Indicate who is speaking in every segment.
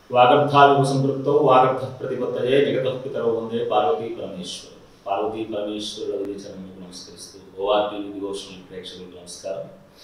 Speaker 1: వాగర్థాలు సంతృప్తో వాగర్థ ప్రతిపత్తయే జగతఃపితరో వందే పార్వతీ పరమేశ్వరు పార్వతీ పరమేశ్వరుల విచరణకు నమస్కరిస్తూ ORT devotional ప్రేక్షకులకు నమస్కారం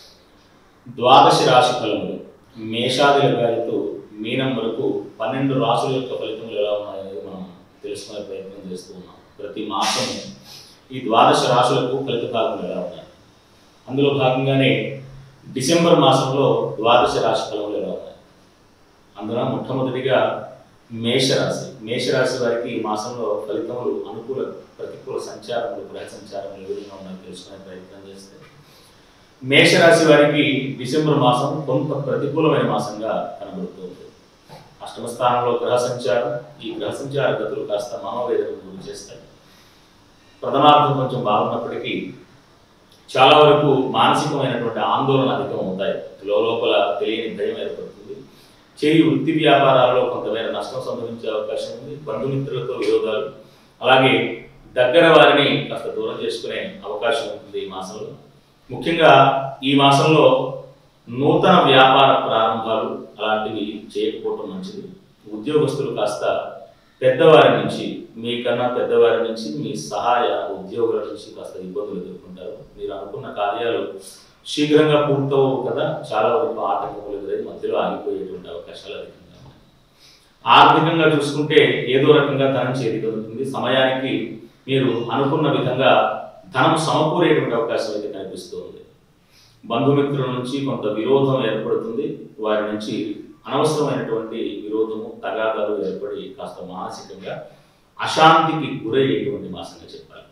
Speaker 1: ద్వాదశ రాశి ఫలములు మేషాది లగ్నాలతో మీనం వరకు పన్నెండు రాసుల యొక్క ఫలితములు ఎలా ఉన్నాయనేది మనం తెలుసుకునే ప్రయత్నం చేస్తూ ఉన్నాం ప్రతి మాసం ఈ ద్వాదశ రాశులకు ఫలిత భాగములు ఎలా ఉన్నాయి అందులో భాగంగానే డిసెంబర్ మాసంలో ద్వాదశ రాశి ఫలములు ఎలా ఉన్నాయి అందులో మొట్టమొదటిగా మేషరాశి మేషరాశి వారికి ఈ మాసంలో ఫలితములు అనుకూల ప్రతికూల సంచారములు గ్రహ సంచారములు ఏ విధంగా ఉన్నాయో తెలుసుకునే ప్రయత్నం చేస్తే మేషరాశి వారికి డిసెంబర్ మాసం కొంత ప్రతికూలమైన మాసంగా కనబడుతుంది అష్టమ స్థానంలో గ్రహ సంచారం ఈ గ్రహ సంచార గతులు కాస్త మనోవేదనకు గురి చేస్తాయి ప్రథమార్థం కొంచెం బాగున్నప్పటికీ చాలా వరకు మానసికమైనటువంటి ఆందోళన అధికం అవుతాయి లోపల తెలియని భయం ఏర్పడుతుంది చేయి వృత్తి వ్యాపారాల్లో కొంతమేర నష్టం సంభవించే అవకాశం ఉంది బంధుమిత్రులతో విరోధాలు అలాగే దగ్గర వారిని కాస్త దూరం చేసుకునే అవకాశం ఉంటుంది ఈ మాసంలో ముఖ్యంగా ఈ మాసంలో నూతన వ్యాపార ప్రారంభాలు అలాంటివి చేయకపోవటం మంచిది ఉద్యోగస్తులు కాస్త పెద్దవారి నుంచి మీకన్నా పెద్దవారి నుంచి మీ సహాయ ఉద్యోగుల నుంచి కాస్త ఇబ్బందులు ఎదుర్కొంటారు మీరు అనుకున్న కార్యాలు శీఘ్రంగా పూర్తవు కదా చాలా వరకు ఆటంకములు ఎదురై మధ్యలో ఆగిపోయేటువంటి అవకాశాలు అధికంగా ఉన్నాయి ఆర్థికంగా చూసుకుంటే ఏదో రకంగా ధనం చేతికొదుతుంది సమయానికి మీరు అనుకున్న విధంగా ధనం సమకూరేటువంటి అవకాశం అయితే కనిపిస్తుంది బంధుమిత్రుల నుంచి కొంత విరోధం ఏర్పడుతుంది వారి నుంచి అనవసరమైనటువంటి విరోధము తగాదాలు ఏర్పడి కాస్త మానసికంగా అశాంతికి గురయ్యేటువంటి మాసంగా చెప్పాలి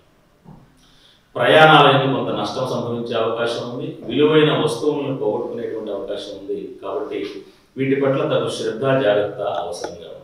Speaker 1: ప్రయాణాలైన కొంత నష్టం సంభవించే అవకాశం ఉంది విలువైన వస్తువులను పోగొట్టుకునేటువంటి అవకాశం ఉంది కాబట్టి వీటి పట్ల తగు శ్రద్ధ జాగ్రత్త అవసరంగా ఉంది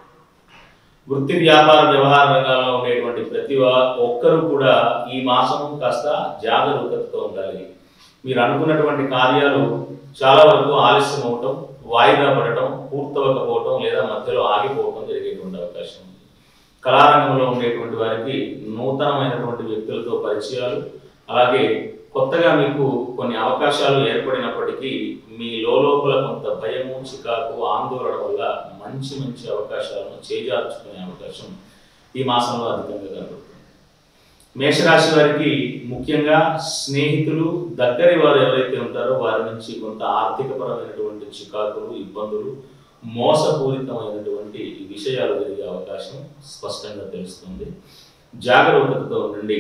Speaker 1: వృత్తి వ్యాపార వ్యవహార రంగాల్లో ఉండేటువంటి ప్రతి వా- ఒక్కరూ కూడా ఈ మాసం కాస్త జాగరూకతతో ఉండాలి మీరు అనుకున్నటువంటి కార్యాలు చాలా వరకు ఆలస్యం అవటం వాయిదా పడటం పూర్తవకపోవటం లేదా మధ్యలో ఆగిపోవటం జరిగేటువంటి అవకాశం ఉంది కళారంగంలో ఉండేటువంటి వారికి నూతనమైనటువంటి వ్యక్తులతో పరిచయాలు అలాగే కొత్తగా మీకు కొన్ని అవకాశాలు ఏర్పడినప్పటికీ మీ లోపల కొంత భయము చికాకు ఆందోళన వల్ల మంచి మంచి అవకాశాలను చేజార్చుకునే అవకాశం ఈ మాసంలో అధికంగా కనబడుతుంది మేషరాశి వారికి ముఖ్యంగా స్నేహితులు దగ్గరి వారు ఎవరైతే ఉంటారో వారి నుంచి కొంత ఆర్థికపరమైనటువంటి చికాకులు ఇబ్బందులు మోసపూరితమైనటువంటి విషయాలు జరిగే అవకాశం స్పష్టంగా తెలుస్తుంది జాగరూకతతో ఉండండి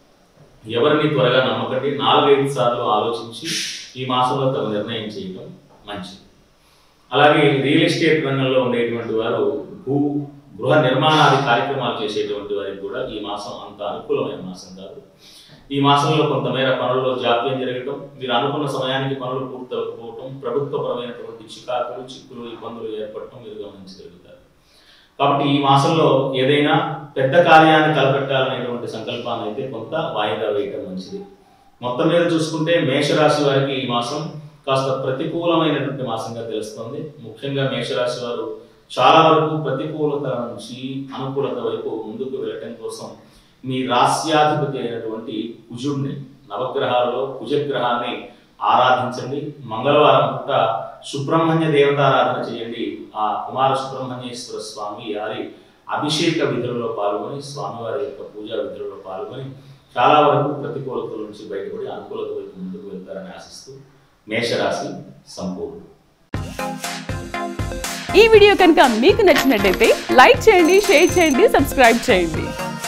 Speaker 1: ఎవరిని త్వరగా నమ్మకండి నాలుగైదు సార్లు ఆలోచించి ఈ మాసంలో తమ నిర్ణయం చేయడం మంచిది అలాగే రియల్ ఎస్టేట్ రంగంలో ఉండేటువంటి వారు భూ గృహ నిర్మాణాది కార్యక్రమాలు చేసేటువంటి వారికి కూడా ఈ మాసం అంత అనుకూలమైన మాసం కాదు ఈ మాసంలో కొంతమేర పనుల్లో జాప్యం జరగటం మీరు అనుకున్న సమయానికి పనులు పూర్తవకపోవటం ప్రభుత్వపరమైనటువంటి చికాకులు చిక్కులు ఇబ్బందులు ఏర్పడటం మీరు గమనించగలుగుతారు కాబట్టి ఈ మాసంలో ఏదైనా పెద్ద కార్యాన్ని తలపెట్టాలనేటువంటి సంకల్పాన్ని అయితే కొంత వాయిదా వేయటం మంచిది మొత్తం మీద చూసుకుంటే మేషరాశి వారికి ఈ మాసం కాస్త ప్రతికూలమైనటువంటి మాసంగా తెలుస్తుంది ముఖ్యంగా మేషరాశి వారు చాలా వరకు ప్రతికూలత నుంచి అనుకూలత వైపు ముందుకు వెళ్ళటం కోసం మీ రాస్యాధిపతి అయినటువంటి కుజుడిని నవగ్రహాలలో కుజగ్రహాన్ని ఆరాధించండి మంగళవారం పూట సుబ్రహ్మణ్య దేవతారాధన చేయండి ఆ కుమార సుబ్రహ్మణ్యేశ్వర స్వామి వారి అభిషేక విధులలో పాల్గొని స్వామివారి యొక్క పూజా విధులలో పాల్గొని చాలా వరకు ప్రతికూలతల నుంచి బయటపడి అనుకూలత వైపు ముందుకు వెళ్తారని ఆశిస్తూ మేషరాశి సంపూర్ణ
Speaker 2: ఈ వీడియో కనుక మీకు నచ్చినట్టయితే లైక్ చేయండి షేర్ చేయండి సబ్స్క్రైబ్ చేయండి